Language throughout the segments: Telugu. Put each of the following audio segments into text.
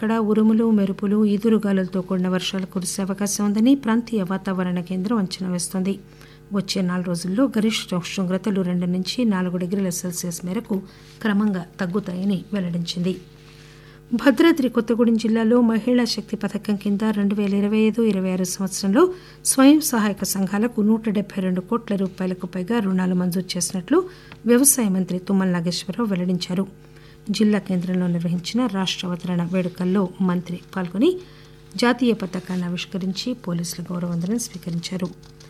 అక్కడక్కడ ఉరుములు మెరుపులు ఈదురుగాలులతో కూడిన వర్షాలు కురిసే అవకాశం ఉందని ప్రాంతీయ వాతావరణ కేంద్రం అంచనా వేస్తోంది వచ్చే నాలుగు రోజుల్లో గరిష్ట ఉష్ణోగ్రతలు రెండు నుంచి నాలుగు డిగ్రీల సెల్సియస్ మేరకు క్రమంగా తగ్గుతాయని వెల్లడించింది భద్రాద్రి కొత్తగూడెం జిల్లాలో మహిళా శక్తి పథకం కింద రెండు పేల ఇరవై ఐదు ఇరవై ఆరు సంవత్సరంలో స్వయం సహాయక సంఘాలకు నూట డెబ్బై రెండు కోట్ల రూపాయలకు పైగా రుణాలు మంజూరు చేసినట్లు వ్యవసాయ మంత్రి తుమ్మల నాగేశ్వరరావు వెల్లడించారు జిల్లా కేంద్రంలో నిర్వహించిన రాష్ట అవతరణ వేడుకల్లో మంత్రి పాల్గొని జాతీయ పతాకాన్ని ఆవిష్కరించి పోలీసుల గౌరవందనం స్వీకరించారు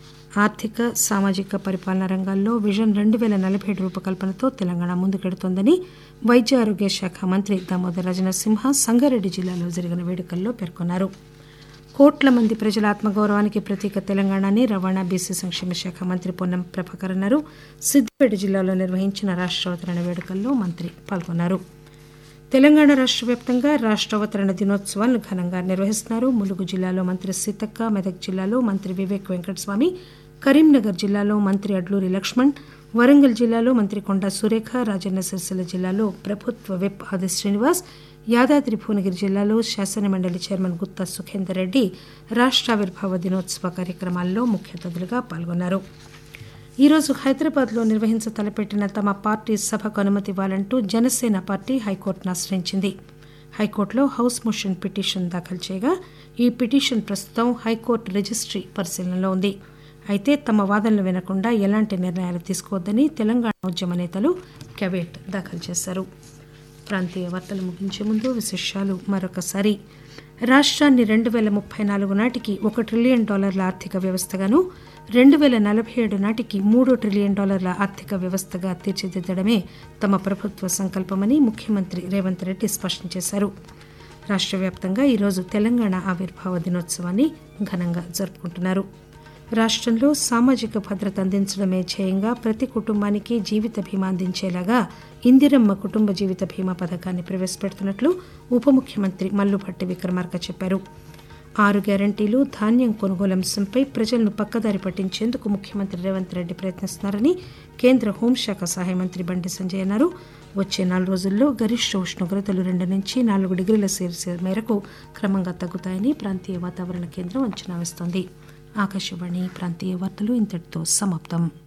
ఆర్థిక సామాజిక పరిపాలనా రంగాల్లో విజన్ రెండు పేల నలభై ఏడు రూపకల్పనతో తెలంగాణ ముందుకెడుతోందని వైద్య ఆరోగ్య శాఖ మంత్రి దామోదర్ రాజనరసింహ సంగారెడ్డి జిల్లాలో జరిగిన వేడుకల్లో పేర్కొన్నారు కోట్ల మంది ప్రజల ఆత్మగౌరవానికి ప్రతీక తెలంగాణని రవాణా బీసీ సంక్షేమ శాఖ మంత్రి పొన్నం ప్రభాకర్ అన్నారు సిద్దిపేట జిల్లాలో నిర్వహించిన రాష్ట అవతరణ వేడుకల్లో మంత్రి పాల్గొన్నారు తెలంగాణ రాష్ట వ్యాప్తంగా రాష్ట అవతరణ దినోత్సవాలను ఘనంగా నిర్వహిస్తున్నారు ములుగు జిల్లాలో మంత్రి సీతక్క మెదక్ జిల్లాలో మంత్రి వివేక్ వెంకటస్వామి కరీంనగర్ జిల్లాలో మంత్రి అడ్లూరి లక్ష్మణ్ వరంగల్ జిల్లాలో మంత్రి కొండా సురేఖ రాజన్న సిరిసిల్ల జిల్లాలో ప్రభుత్వ విప్ ఆది శ్రీనివాస్ యాదాద్రి భువనగిరి జిల్లాలో శాసనమండలి చైర్మన్ గుత్తా సుఖేందర్ రెడ్డి రాష్ట ఆవిర్భావ దినోత్సవ కార్యక్రమాల్లో ముఖ్య అతిథులుగా పాల్గొన్నారు ఈరోజు హైదరాబాద్లో నిర్వహించ తలపెట్టిన తమ పార్టీ సభకు అనుమతి ఇవ్వాలంటూ జనసేన పార్టీ హైకోర్టును ఆశ్రయించింది హైకోర్టులో హౌస్ మోషన్ పిటిషన్ దాఖలు చేయగా ఈ పిటిషన్ ప్రస్తుతం హైకోర్టు రిజిస్ట్రీ పరిశీలనలో ఉంది అయితే తమ వాదనలు వినకుండా ఎలాంటి నిర్ణయాలు తీసుకోవద్దని తెలంగాణ ఉద్యమ నేతలు కెవేట్ దాఖలు చేశారు ప్రాంతీయ వార్తలు ముగించే ముందు విశేషాలు మరొకసారి రాష్ట్రాన్ని రెండు వేల ముప్పై నాలుగు నాటికి ఒక ట్రిలియన్ డాలర్ల ఆర్థిక వ్యవస్థగాను రెండు వేల నలభై ఏడు నాటికి మూడు ట్రిలియన్ డాలర్ల ఆర్థిక వ్యవస్థగా తీర్చిదిద్దడమే తమ ప్రభుత్వ సంకల్పమని ముఖ్యమంత్రి రేవంత్ రెడ్డి స్పష్టం చేశారు రాష్ట్ర వ్యాప్తంగా ఈరోజు తెలంగాణ ఆవిర్భావ దినోత్సవాన్ని ఘనంగా జరుపుకుంటున్నారు రాష్ట్రంలో సామాజిక భద్రత అందించడమే ధ్యేయంగా ప్రతి కుటుంబానికి జీవిత బీమా అందించేలాగా ఇందిరమ్మ కుటుంబ జీవిత బీమా పథకాన్ని ప్రవేశపెడుతున్నట్లు ఉప ముఖ్యమంత్రి మల్లుభట్టి విక్రమార్క చెప్పారు ఆరు గ్యారంటీలు ధాన్యం కొనుగోలు అంశంపై ప్రజలను పక్కదారి పట్టించేందుకు ముఖ్యమంత్రి రేవంత్ రెడ్డి ప్రయత్నిస్తున్నారని కేంద్ర హోంశాఖ సహాయ మంత్రి బండి సంజయ్ అన్నారు వచ్చే నాలుగు రోజుల్లో గరిష్ట ఉష్ణోగ్రతలు రెండు నుంచి నాలుగు డిగ్రీల సెల్సియస్ మేరకు క్రమంగా తగ్గుతాయని ప్రాంతీయ వాతావరణ కేంద్రం అంచనా వేస్తోంది ఆకాశవాణి ప్రాంతీయ వార్తలు ఇంతటితో సమాప్తం